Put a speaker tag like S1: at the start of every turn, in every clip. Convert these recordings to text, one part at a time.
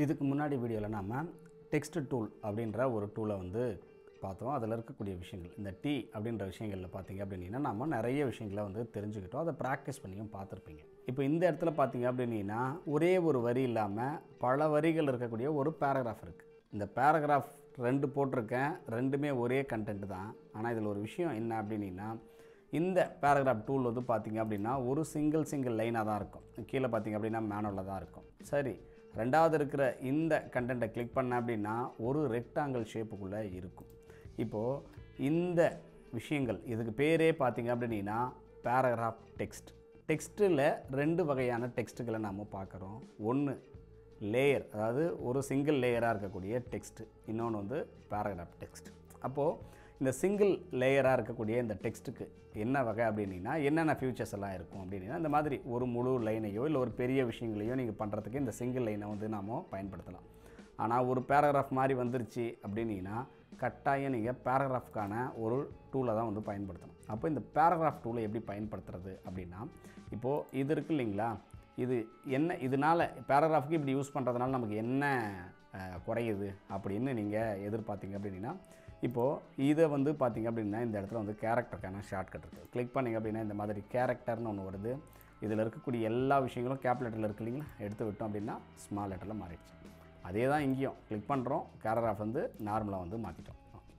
S1: இதுக்கு முன்னாடி வீடியோவில் நாம் டெக்ஸ்ட் டூல் அப்படின்ற ஒரு டூலை வந்து பார்த்தோம் அதில் இருக்கக்கூடிய விஷயங்கள் இந்த டி அப்படின்ற விஷயங்களில் பார்த்தீங்க அப்படின்னா நம்ம நிறைய விஷயங்களை வந்து தெரிஞ்சுக்கிட்டோம் அதை ப்ராக்டிஸ் பண்ணியும் பார்த்துருப்பீங்க இப்போ இந்த இடத்துல பார்த்தீங்க அப்படின்னா ஒரே ஒரு வரி இல்லாமல் பல வரிகள் இருக்கக்கூடிய ஒரு பேராகிராஃப் இருக்குது இந்த பேராகிராஃப் ரெண்டு போட்டிருக்கேன் ரெண்டுமே ஒரே கண்டென்ட் தான் ஆனால் இதில் ஒரு விஷயம் என்ன அப்படின்னா இந்த பேராகிராஃப் டூல் வந்து பார்த்தீங்க அப்படின்னா ஒரு சிங்கிள் சிங்கிள் லைனாக தான் இருக்கும் கீழே பார்த்தீங்க அப்படின்னா மேனுவலில் தான் இருக்கும் சரி ரெண்டாவது இருக்கிற இந்த கண்டென்ட்டை கிளிக் பண்ண அப்படின்னா ஒரு ரெக்டாங்கிள் ஷேப்புக்குள்ளே இருக்கும் இப்போது இந்த விஷயங்கள் இதுக்கு பேரே பார்த்தீங்க அப்படின்னா பேராகிராஃப் டெக்ஸ்ட் டெக்ஸ்ட்டில் ரெண்டு வகையான டெக்ஸ்ட்டுகளை நாம் பார்க்குறோம் ஒன்று லேயர் அதாவது ஒரு சிங்கிள் லேயராக இருக்கக்கூடிய டெக்ஸ்ட் இன்னொன்று வந்து பேராகிராஃப் டெக்ஸ்ட் அப்போது இந்த சிங்கிள் லேயராக இருக்கக்கூடிய இந்த டெக்ஸ்ட்டுக்கு என்ன வகை அப்படின்னா என்னென்ன ஃபியூச்சர்ஸ் எல்லாம் இருக்கும் அப்படின்னா இந்த மாதிரி ஒரு முழு லைனையோ இல்லை ஒரு பெரிய விஷயங்களையோ நீங்கள் பண்ணுறதுக்கு இந்த சிங்கிள் லைனை வந்து நாம் பயன்படுத்தலாம் ஆனால் ஒரு பேராகிராஃப் மாதிரி வந்துருச்சு அப்படின்னீங்கன்னா கட்டாயம் நீங்கள் பேராகிராஃப்கான ஒரு டூலை தான் வந்து பயன்படுத்தணும் அப்போ இந்த பேராகிராஃப் டூலை எப்படி பயன்படுத்துறது அப்படின்னா இப்போது இது இருக்கு இல்லைங்களா இது என்ன இதனால் பேராகிராஃப்க்கு இப்படி யூஸ் பண்ணுறதுனால நமக்கு என்ன அஹ், குறையுது அப்படின்னு நீங்கள் எதிர்பார்த்தீங்க அப்படின்னா இப்போது இதை வந்து பார்த்தீங்க அப்படின்னா இந்த இடத்துல வந்து கேரக்டருக்கான ஷார்ட்கட் இருக்குது கிளிக் பண்ணிங்க அப்படின்னா இந்த மாதிரி கேரக்டர்னு ஒன்று வருது இதில் இருக்கக்கூடிய எல்லா விஷயங்களும் கேப் லெட்டரில் இருக்கு இல்லைங்களா எடுத்து விட்டோம் அப்படின்னா ஸ்மால் லெட்டரில் மாறிடுச்சு அதே தான் இங்கேயும் கிளிக் பண்ணுறோம் கேரகிராஃப் வந்து நார்மலாக வந்து மாற்றிட்டோம்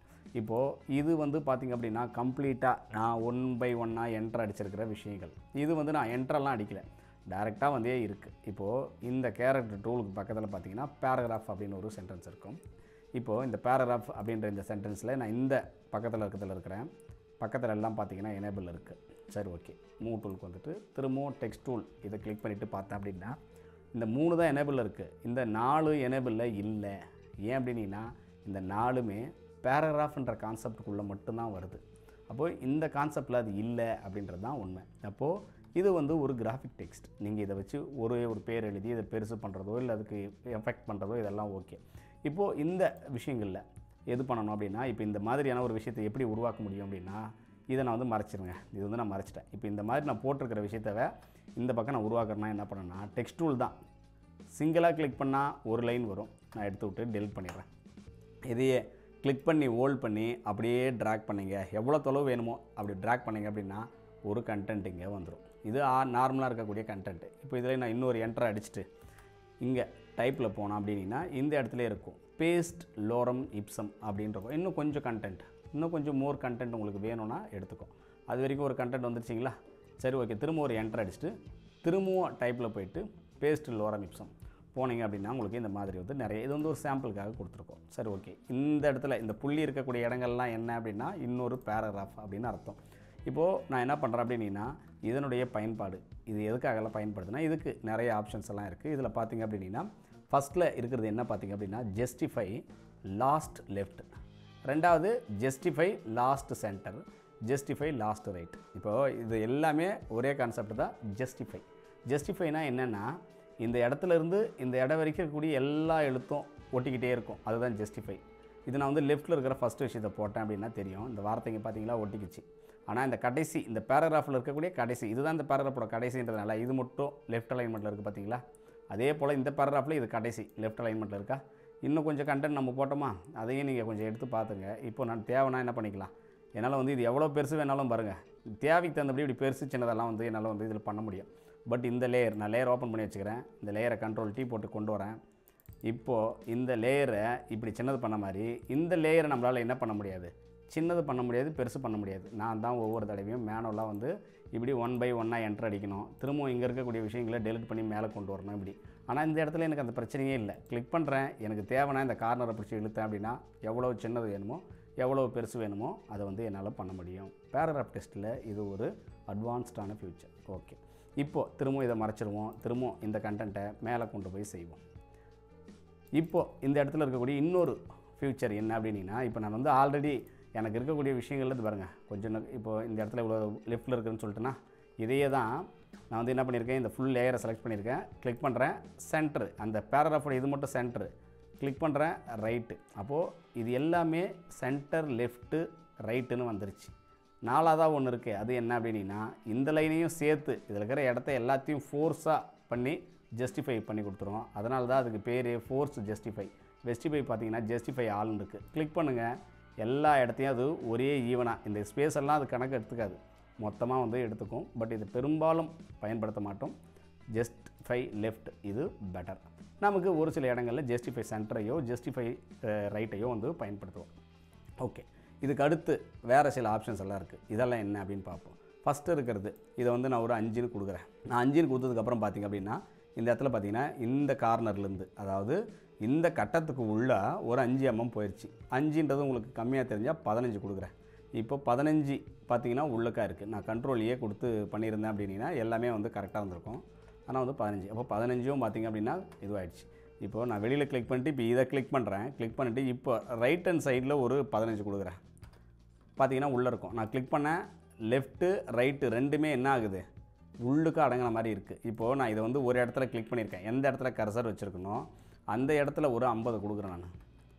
S1: இப்போது இது வந்து பார்த்திங்க அப்படின்னா கம்ப்ளீட்டாக நான் ஒன் பை ஒன்னாக என்ட்ரு அடிச்சிருக்கிற விஷயங்கள் இது வந்து நான் என்ட்ரெல்லாம் அடிக்கல டைரெக்டாக வந்தே இருக்குது இப்போது இந்த கேரக்டர் டூலுக்கு பக்கத்தில் பார்த்தீங்கன்னா பேராகிராஃப் அப்படின்னு ஒரு சென்டென்ஸ் இருக்கும் இப்போது இந்த பேராகிராஃப் அப்படின்ற இந்த சென்டென்ஸில் நான் இந்த பக்கத்தில் இருக்கிறதுல இருக்கிறேன் பக்கத்தில் எல்லாம் பார்த்தீங்கன்னா எனேபிள் இருக்குது சரி ஓகே மூ டூலுக்கு வந்துட்டு திரும்பவும் டெக்ஸ்ட் டூல் இதை கிளிக் பண்ணிவிட்டு பார்த்தேன் அப்படின்னா இந்த மூணு தான் எனேபிள் இருக்குது இந்த நாலு எனேபிளில் இல்லை ஏன் அப்படின்னா இந்த நாலுமே பேராகிராஃப்ன்ற கான்செப்டுக்குள்ளே மட்டும்தான் வருது அப்போது இந்த கான்செப்டில் அது இல்லை அப்படின்றது தான் உண்மை அப்போது இது வந்து ஒரு கிராஃபிக் டெக்ஸ்ட் நீங்கள் இதை வச்சு ஒரே ஒரு பேர் எழுதி இதை பெருசு பண்ணுறதோ இல்லை அதுக்கு எஃபெக்ட் பண்ணுறதோ இதெல்லாம் ஓகே இப்போது இந்த விஷயங்களில் எது பண்ணணும் அப்படின்னா இப்போ இந்த மாதிரியான ஒரு விஷயத்தை எப்படி உருவாக்க முடியும் அப்படின்னா இதை நான் வந்து மறைச்சிருங்க இது வந்து நான் மறைச்சிட்டேன் இப்போ இந்த மாதிரி நான் போட்டிருக்கிற விஷயத்தவை இந்த பக்கம் நான் உருவாக்குறேன்னா என்ன பண்ணேன்னா டெக்ஸ்ட் டூல் தான் சிங்கிளாக கிளிக் பண்ணால் ஒரு லைன் வரும் நான் எடுத்து விட்டு டெலிட் பண்ணிடுறேன் இதையே கிளிக் பண்ணி ஹோல்ட் பண்ணி அப்படியே ட்ராக் பண்ணீங்க எவ்வளோ தொலைவு வேணுமோ அப்படி ட்ராக் பண்ணீங்க அப்படின்னா ஒரு கண்டென்ட் இங்கே வந்துடும் இது நார்மலாக இருக்கக்கூடிய கண்டென்ட் இப்போ இதில் நான் இன்னொரு என்ட்ரு அடிச்சுட்டு இங்கே டைப்பில் போனோம் அப்படின்னா இந்த இடத்துல இருக்கும் பேஸ்ட் லோரம் இப்சம் அப்படின்றக்கும் இன்னும் கொஞ்சம் கண்டென்ட் இன்னும் கொஞ்சம் மோர் கண்டென்ட் உங்களுக்கு வேணும்னா எடுத்துக்கோ அது வரைக்கும் ஒரு கண்டென்ட் வந்துருச்சிங்களா சரி ஓகே திரும்ப ஒரு என்ட்ரு அடிச்சுட்டு திரும்பவும் டைப்பில் போயிட்டு பேஸ்ட் லோரம் இப்சம் போனீங்க அப்படின்னா உங்களுக்கு இந்த மாதிரி வந்து நிறைய இது வந்து ஒரு சாம்பிளுக்காக கொடுத்துருக்கோம் சரி ஓகே இந்த இடத்துல இந்த புள்ளி இருக்கக்கூடிய இடங்கள்லாம் என்ன அப்படின்னா இன்னொரு பேராகிராஃப் அப்படின்னு அர்த்தம் இப்போது நான் என்ன பண்ணுறேன் அப்படின்னா இதனுடைய பயன்பாடு இது எதுக்காகலாம் பயன்படுதுன்னா இதுக்கு நிறைய ஆப்ஷன்ஸ் எல்லாம் இருக்குது இதில் பார்த்தீங்க அப்படின்னா ஃபஸ்ட்டில் இருக்கிறது என்ன பார்த்தீங்க அப்படின்னா ஜஸ்டிஃபை லாஸ்ட் லெஃப்ட் ரெண்டாவது justify last centre justify last right இப்போது இது எல்லாமே ஒரே கான்செப்ட் தான் ஜஸ்டிஃபை ஜஸ்டிஃபைனா என்னென்னா இந்த இடத்துல இருந்து இந்த இடம் வரைக்கும் இருக்கக்கூடிய எல்லா எழுத்தும் ஒட்டிக்கிட்டே இருக்கும் அதுதான் ஜஸ்டிஃபை இது நான் வந்து லெஃப்ட்டில் இருக்கிற ஃபஸ்ட் விஷயத்தை போட்டேன் அப்படின்னா தெரியும் இந்த வார்த்தைங்க பார்த்தீங்களா ஒட்டிக்கிச்சு ஆனால் இந்த கடைசி இந்த பேராகிராஃபில் இருக்கக்கூடிய கடைசி இதுதான் இந்த பேராகிராஃபோட கடைசின்றதுனால இது மட்டும் லெஃப்ட் அலைன்மெண்ட்டில் இருக்குது பார்த்தீங்களா அதே போல் இந்த பேராகிராஃபில் இது கடைசி லெஃப்ட் அலைன்மெண்ட்டில் இருக்கா இன்னும் கொஞ்சம் கண்டென்ட் நம்ம போட்டோமா அதையும் நீங்கள் கொஞ்சம் எடுத்து பார்த்துங்க இப்போ நான் தேவைன்னா என்ன பண்ணிக்கலாம் என்னால் வந்து இது எவ்வளோ பெருசு வேணாலும் பாருங்கள் தேவைக்கு தகுந்தபடி இப்படி பெருசு சின்னதெல்லாம் வந்து என்னால் வந்து இதில் பண்ண முடியும் பட் இந்த லேயர் நான் லேயர் ஓப்பன் பண்ணி வச்சுக்கிறேன் இந்த லேயரை கண்ட்ரோல் டீ போட்டு கொண்டு வரேன் இப்போது இந்த லேயரை இப்படி சின்னது பண்ண மாதிரி இந்த லேயரை நம்மளால் என்ன பண்ண முடியாது சின்னது பண்ண முடியாது பெருசு பண்ண முடியாது நான் தான் ஒவ்வொரு தடவையும் மேனுவலாக வந்து இப்படி ஒன் பை ஒன்னாக என்ட்ரு அடிக்கணும் திரும்பவும் இங்கே இருக்கக்கூடிய விஷயங்களை டெலிட் பண்ணி மேலே கொண்டு வரணும் இப்படி ஆனால் இந்த இடத்துல எனக்கு அந்த பிரச்சனையே இல்லை கிளிக் பண்ணுறேன் எனக்கு தேவைன்னா இந்த கார்னரை பிடிச்சி இழுத்தேன் அப்படின்னா எவ்வளோ சின்னது வேணுமோ எவ்வளோ பெருசு வேணுமோ அதை வந்து என்னால் பண்ண முடியும் பேராகிராஃப் டெஸ்ட்டில் இது ஒரு அட்வான்ஸ்டான ஃபியூச்சர் ஓகே இப்போது திரும்பவும் இதை மறைச்சிருவோம் திரும்பவும் இந்த கண்டென்ட்டை மேலே கொண்டு போய் செய்வோம் இப்போது இந்த இடத்துல இருக்கக்கூடிய இன்னொரு ஃபியூச்சர் என்ன அப்படின்னா இப்போ நான் வந்து ஆல்ரெடி எனக்கு இருக்கக்கூடிய விஷயங்கள் இருந்து பாருங்கள் கொஞ்சம் ந- இப்போ இந்த இடத்துல இவ்வளோ லெஃப்ட்டில் இருக்குன்னு சொல்லிட்டுனா இதையே தான் நான் வந்து என்ன பண்ணியிருக்கேன் இந்த ஃபுல் லேயரை செலக்ட் பண்ணியிருக்கேன் கிளிக் பண்ணுறேன் சென்டர் அந்த பேராகிராஃபோட இது மட்டும் சென்டர் கிளிக் பண்ணுறேன் ரைட்டு அப்போது இது எல்லாமே சென்டர் லெஃப்ட்டு ரைட்டுன்னு வந்துருச்சு நாலாவதாக ஒன்று இருக்குது அது என்ன அப்படின்னா இந்த லைனையும் சேர்த்து இதில் இருக்கிற இடத்த எல்லாத்தையும் ஃபோர்ஸாக பண்ணி ஜஸ்டிஃபை பண்ணி கொடுத்துரும் அதனால தான் அதுக்கு பேர் ஃபோர்ஸ் ஜஸ்டிஃபை வெஸ்டிஃபை பார்த்தீங்கன்னா ஜஸ்டிஃபை ஆல்னு இருக்குது கிளிக் பண்ணுங்கள் எல்லா இடத்தையும் அது ஒரே ஈவனாக இந்த ஸ்பேஸ் எல்லாம் அது கணக்கு எடுத்துக்காது மொத்தமாக வந்து எடுத்துக்கும் பட் இது பெரும்பாலும் பயன்படுத்த மாட்டோம் ஜஸ்டிஃபை லெஃப்ட் இது பெட்டர் நமக்கு ஒரு சில இடங்களில் ஜஸ்டிஃபை சென்டரையோ ஜஸ்டிஃபை ரைட்டையோ வந்து பயன்படுத்துவோம் ஓகே இதுக்கு அடுத்து வேறு சில ஆப்ஷன்ஸ் எல்லாம் இருக்குது இதெல்லாம் என்ன அப்படின்னு பார்ப்போம் ஃபஸ்ட்டு இருக்கிறது இதை வந்து நான் ஒரு அஞ்சுன்னு கொடுக்குறேன் நான் அஞ்சுன்னு கொடுத்ததுக்கப்புறம் பார்த்தீங்க அப்படின்னா இந்த இடத்துல பார்த்தீங்கன்னா இந்த கார்னர்லேருந்து அதாவது இந்த கட்டத்துக்கு உள்ள ஒரு அஞ்சு எம்எம் போயிடுச்சு அஞ்சுன்றது உங்களுக்கு கம்மியாக தெரிஞ்சால் பதினஞ்சு கொடுக்குறேன் இப்போ பதினஞ்சு பார்த்தீங்கன்னா உள்ளக்கா இருக்குது நான் கண்ட்ரோல் ஏ கொடுத்து பண்ணியிருந்தேன் அப்படின்னா எல்லாமே வந்து கரெக்டாக இருந்திருக்கும் ஆனால் வந்து பதினஞ்சு அப்போ பதினஞ்சும் பார்த்தீங்க அப்படின்னா இதுவாகிடுச்சு இப்போது நான் வெளியில் கிளிக் பண்ணிட்டு இப்போ இதை கிளிக் பண்ணுறேன் கிளிக் பண்ணிவிட்டு இப்போ ரைட் ஹேண்ட் சைடில் ஒரு பதினஞ்சு கொடுக்குறேன் பார்த்தீங்கன்னா உள்ளே இருக்கும் நான் கிளிக் பண்ணேன் லெஃப்ட்டு ரைட்டு ரெண்டுமே என்ன ஆகுது உள்ளுக்கு அடங்கின மாதிரி இருக்குது இப்போது நான் இதை வந்து ஒரு இடத்துல கிளிக் பண்ணியிருக்கேன் எந்த இடத்துல கர்சர் வச்சுருக்கணும் அந்த இடத்துல ஒரு ஐம்பது கொடுக்குறேன் நான்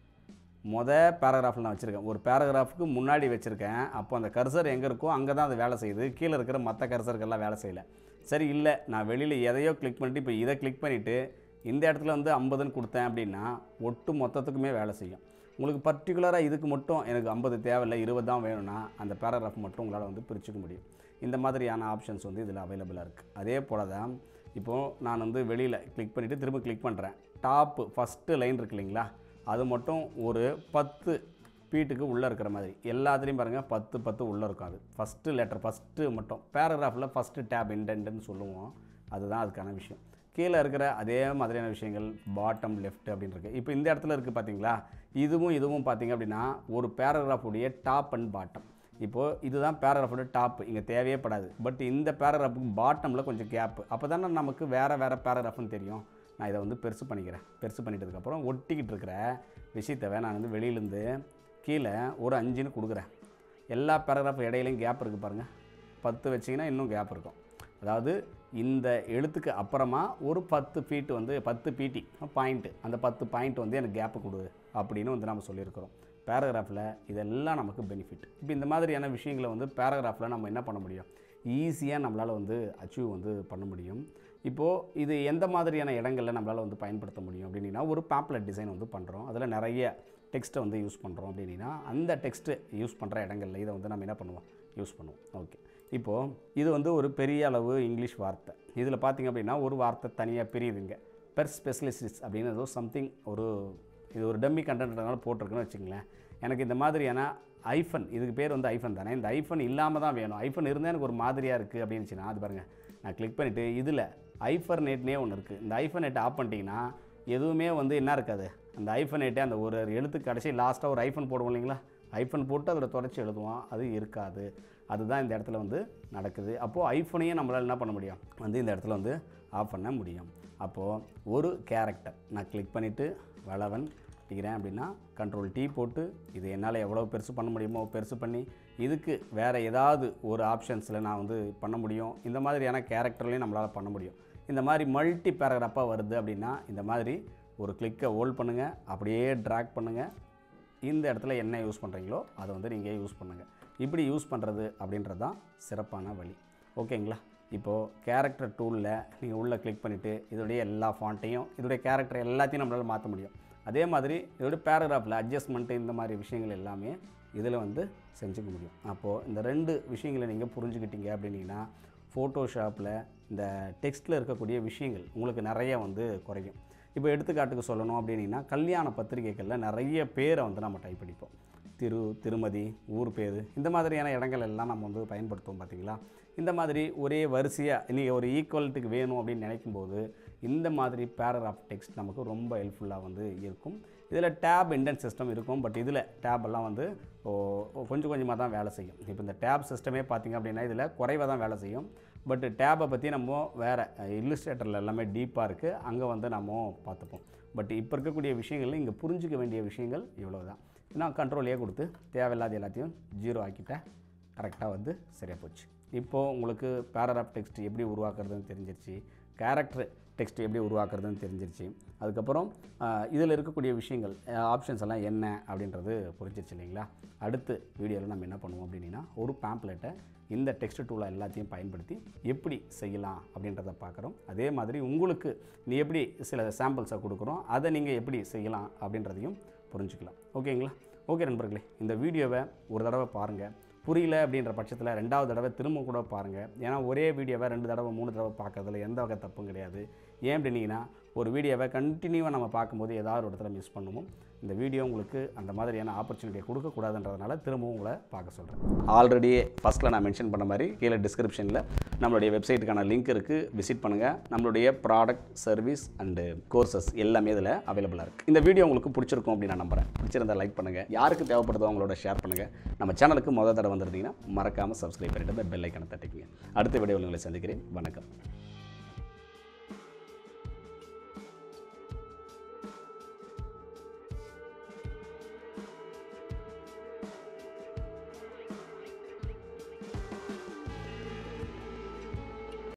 S1: மொதல் பேராகிராஃபில் நான் வச்சுருக்கேன் ஒரு பேராகிராஃபுக்கு முன்னாடி வச்சுருக்கேன் அப்போ அந்த கர்சர் எங்கே இருக்கோ அங்கே தான் அது வேலை செய்யுது கீழே இருக்கிற மற்ற கர்சருக்கெல்லாம் வேலை செய்யலை சரி இல்லை நான் வெளியில் எதையோ கிளிக் பண்ணிட்டு இப்போ இதை கிளிக் பண்ணிவிட்டு இந்த இடத்துல வந்து ஐம்பதுன்னு கொடுத்தேன் அப்படின்னா ஒட்டு மொத்தத்துக்குமே வேலை செய்யும் உங்களுக்கு பர்டிகுலராக இதுக்கு மட்டும் எனக்கு ஐம்பது தேவையில்லை இருபது தான் வேணும்னா அந்த பேராகிராஃப் மட்டும் உங்களால் வந்து பிரிச்சுக்க முடியும் இந்த மாதிரியான ஆப்ஷன்ஸ் வந்து இதில் அவைலபிளாக இருக்குது அதே போல் தான் இப்போது நான் வந்து வெளியில் கிளிக் பண்ணிவிட்டு திரும்ப கிளிக் பண்ணுறேன் டாப்பு ஃபஸ்ட்டு லைன் இருக்கு இல்லைங்களா அது மட்டும் ஒரு பத்து ஃபீட்டுக்கு உள்ளே இருக்கிற மாதிரி எல்லாத்துலேயும் பாருங்கள் பத்து பத்து உள்ளே இருக்கும் அது ஃபஸ்ட்டு லெட்டர் ஃபஸ்ட்டு மட்டும் பேராகிராஃபில் ஃபஸ்ட்டு டேப் இண்டென்ட்னு சொல்லுவோம் அதுதான் அதுக்கான விஷயம் கீழே இருக்கிற அதே மாதிரியான விஷயங்கள் பாட்டம் லெஃப்ட் அப்படின்னு இருக்குது இப்போ இந்த இடத்துல இருக்குது பார்த்தீங்களா இதுவும் இதுவும் பார்த்தீங்க அப்படின்னா ஒரு பேராகிராஃபுடைய டாப் அண்ட் பாட்டம் இப்போது இதுதான் பேராகிராஃபோட டாப் இங்கே தேவையே படாது பட் இந்த பேராகிராஃபுக்கு பாட்டமில் கொஞ்சம் கேப்பு அப்போ தானே நமக்கு வேறு வேறு பேராகிராஃப்னு தெரியும் நான் இதை வந்து பெருசு பண்ணிக்கிறேன் பெருசு பண்ணிட்டதுக்கப்புறம் ஒட்டிக்கிட்டு இருக்கிற விஷயத்தவை நான் வந்து வெளியிலேருந்து கீழே ஒரு அஞ்சுன்னு கொடுக்குறேன் எல்லா பேராகிராஃப் இடையிலையும் கேப் இருக்குது பாருங்கள் பத்து வச்சிங்கன்னா இன்னும் கேப் இருக்கும் அதாவது இந்த எழுத்துக்கு அப்புறமா ஒரு பத்து ஃபீட் வந்து பத்து பிடி பாயிண்ட்டு அந்த பத்து பாயிண்ட் வந்து எனக்கு கேப்பு கொடு அப்படின்னு வந்து நம்ம சொல்லியிருக்கிறோம் பேராகிராஃபில் இதெல்லாம் நமக்கு பெனிஃபிட் இப்போ இந்த மாதிரியான விஷயங்களை வந்து பேராகிராஃபில் நம்ம என்ன பண்ண முடியும் ஈஸியாக நம்மளால் வந்து அச்சீவ் வந்து பண்ண முடியும் இப்போது இது எந்த மாதிரியான இடங்களில் நம்மளால் வந்து பயன்படுத்த முடியும் அப்படின்னா ஒரு பேப்லெட் டிசைன் வந்து பண்ணுறோம் அதில் நிறைய டெக்ஸ்ட்டை வந்து யூஸ் பண்ணுறோம் அப்படின்னா அந்த டெக்ஸ்ட்டு யூஸ் பண்ணுற இடங்களில் இதை வந்து நம்ம என்ன பண்ணுவோம் யூஸ் பண்ணுவோம் ஓகே இப்போது இது வந்து ஒரு பெரிய அளவு இங்கிலீஷ் வார்த்தை இதில் பார்த்திங்க அப்படின்னா ஒரு வார்த்தை தனியாக பிரியுதுங்க பெர் ஸ்பெஷலிஸ்டிஸ் அப்படின்னு ஏதோ சம்திங் ஒரு இது ஒரு டம்மி கண்டென்ட்னால போட்டிருக்குன்னு வச்சுங்களேன் எனக்கு இந்த மாதிரியான ஐஃபன் இதுக்கு பேர் வந்து ஐஃபன் தானே இந்த ஐஃபன் இல்லாமல் தான் வேணும் ஐஃபன் இருந்தால் எனக்கு ஒரு மாதிரியாக இருக்குது அப்படின்னுச்சுன்னா அது பாருங்கள் நான் கிளிக் பண்ணிவிட்டு இதில் ஐஃபர் நெட்னே ஒன்று இருக்குது இந்த ஐஃபர் நெட் ஆஃப் பண்ணிட்டீங்கன்னா எதுவுமே வந்து என்ன இருக்காது அந்த ஐஃபன் நெட்டே அந்த ஒரு எழுத்துக்கு கடைசி லாஸ்ட்டாக ஒரு ஐஃபன் போடுவோம் இல்லைங்களா ஐஃபன் போட்டு அதில் தொடச்சி எழுதுவோம் அது இருக்காது அதுதான் இந்த இடத்துல வந்து நடக்குது அப்போது ஐஃபோனையும் நம்மளால் என்ன பண்ண முடியும் வந்து இந்த இடத்துல வந்து ஆஃப் பண்ண முடியும் அப்போது ஒரு கேரக்டர் நான் கிளிக் பண்ணிவிட்டு வளவன் அடிக்கிறேன் அப்படின்னா கண்ட்ரோல் டீ போட்டு இது என்னால் எவ்வளோ பெருசு பண்ண முடியுமோ பெருசு பண்ணி இதுக்கு வேறு ஏதாவது ஒரு ஆப்ஷன்ஸில் நான் வந்து பண்ண முடியும் இந்த மாதிரியான கேரக்டர்லையும் நம்மளால் பண்ண முடியும் இந்த மாதிரி மல்டி பேராகிராஃபாக வருது அப்படின்னா இந்த மாதிரி ஒரு கிளிக்கை ஹோல்ட் பண்ணுங்கள் அப்படியே ட்ராக் பண்ணுங்கள் இந்த இடத்துல என்ன யூஸ் பண்ணுறீங்களோ அதை வந்து நீங்கள் யூஸ் பண்ணுங்கள் இப்படி யூஸ் பண்ணுறது அப்படின்றது தான் சிறப்பான வழி ஓகேங்களா இப்போது கேரக்டர் டூலில் நீங்கள் உள்ளே கிளிக் பண்ணிவிட்டு இதோடைய எல்லா ஃபாண்ட்டையும் இதோடைய கேரக்டர் எல்லாத்தையும் நம்மளால் மாற்ற முடியும் அதே மாதிரி இதோட பேராகிராஃபில் அட்ஜஸ்ட்மெண்ட்டு இந்த மாதிரி விஷயங்கள் எல்லாமே இதில் வந்து செஞ்சுக்க முடியும் அப்போது இந்த ரெண்டு விஷயங்களை நீங்கள் புரிஞ்சுக்கிட்டீங்க அப்படின்னீங்கன்னா ஃபோட்டோஷாப்பில் இந்த டெக்ஸ்ட்டில் இருக்கக்கூடிய விஷயங்கள் உங்களுக்கு நிறைய வந்து குறையும் இப்போ எடுத்துக்காட்டுக்கு சொல்லணும் அப்படின்னா கல்யாண பத்திரிகைகளில் நிறைய பேரை வந்து நம்ம டைப் அடிப்போம் திரு திருமதி ஊர் பேர் இந்த மாதிரியான இடங்கள் எல்லாம் நம்ம வந்து பயன்படுத்துவோம் பார்த்தீங்களா இந்த மாதிரி ஒரே வரிசையாக நீங்கள் ஒரு ஈக்குவலிட்டிக்கு வேணும் அப்படின்னு நினைக்கும்போது இந்த மாதிரி பேராகிராஃப் டெக்ஸ்ட் நமக்கு ரொம்ப ஹெல்ப்ஃபுல்லாக வந்து இருக்கும் இதில் டேப் இண்டன் சிஸ்டம் இருக்கும் பட் இதில் டேப் எல்லாம் வந்து ஓ, ஓ, கொஞ்சம் கொஞ்சமாக தான் வேலை செய்யும் இப்போ இந்த டேப் சிஸ்டமே பார்த்திங்க அப்படின்னா இதில் குறைவாக தான் வேலை செய்யும் பட் டேப்பை பற்றி நம்ம வேறு இல்லுஸ்ட்ரேட்டரில் எல்லாமே டீப்பாக இருக்குது அங்கே வந்து நம்ம பார்த்துப்போம் பட் இப்போ இருக்கக்கூடிய விஷயங்கள் இங்கே புரிஞ்சிக்க வேண்டிய விஷயங்கள் இவ்வளோ தான் நான் கண்ட்ரோல் ஏ கொடுத்து தேவையில்லாத எல்லாத்தையும் ஜீரோ ஆக்கிட்டேன் கரெக்டாக வந்து சரியாக போச்சு இப்போது உங்களுக்கு பேராகிராஃப் டெக்ஸ்ட் எப்படி உருவாக்குறதுன்னு தெரிஞ்சிருச்சு கேரக்டர் டெக்ஸ்ட் எப்படி உருவாக்குறதுன்னு தெரிஞ்சிருச்சு அதுக்கப்புறம் இதில் இருக்கக்கூடிய விஷயங்கள் ஆப்ஷன்ஸ் எல்லாம் என்ன அப்படின்றது புரிஞ்சிருச்சு இல்லைங்களா அடுத்து வீடியோவில் நம்ம என்ன பண்ணுவோம் அப்படின்னா ஒரு பேம்ப்ளெட்டை இந்த டெக்ஸ்ட் டூலை எல்லாத்தையும் பயன்படுத்தி எப்படி செய்யலாம் அப்படின்றத பார்க்குறோம் அதே மாதிரி உங்களுக்கு நீ எப்படி சில சாம்பிள்ஸை கொடுக்குறோம் அதை நீங்கள் எப்படி செய்யலாம் அப்படின்றதையும் புரிஞ்சுக்கலாம் ஓகேங்களா ஓகே நண்பர்களே இந்த வீடியோவை ஒரு தடவை பாருங்கள் புரியல அப்படின்ற பட்சத்தில் ரெண்டாவது தடவை திரும்ப கூட பாருங்கள் ஏன்னா ஒரே வீடியோவை ரெண்டு தடவை மூணு தடவை பார்க்கறதுல எந்த வகை தப்பும் கிடையாது ஏன் அப்படின்னீங்கன்னா ஒரு வீடியோவை கண்டினியூவாக நம்ம பார்க்கும்போது ஏதாவது ஒரு இடத்துல மிஸ் பண்ணுவோம் இந்த வீடியோ உங்களுக்கு அந்த மாதிரியான ஆப்பர்ச்சுனிட்டியை கொடுக்கக்கூடாதுன்றதுனால திரும்பவும் உங்களை பார்க்க சொல்கிறேன் ஆல்ரெடி ஃபஸ்ட்டில் நான் மென்ஷன் பண்ண மாதிரி கீழே டிஸ்கிரிப்ஷனில் நம்மளுடைய வெப்சைட்டுக்கான லிங்க் இருக்குது விசிட் பண்ணுங்கள் நம்மளுடைய ப்ராடக்ட் சர்வீஸ் அண்டு கோர்சஸ் எல்லாமே இதில் அவைலபிளாக இருக்குது இந்த வீடியோ உங்களுக்கு பிடிச்சிருக்கும் அப்படின்னு நான் நம்புகிறேன் பிடிச்சிருந்தா லைக் பண்ணுங்கள் யாருக்கு தேவைப்படுதோ அவங்களோட ஷேர் பண்ணுங்கள் நம்ம சேனலுக்கு முதல் தடவை வந்திருந்தீங்கன்னா மறக்காமல் சப்ஸ்கிரைப் பண்ணிட்டு பெல் ஐக்கனை தட்டிக்கங்க அடுத்த வீடியோவில் உங்களை சந்திக்கிறேன் வணக்கம்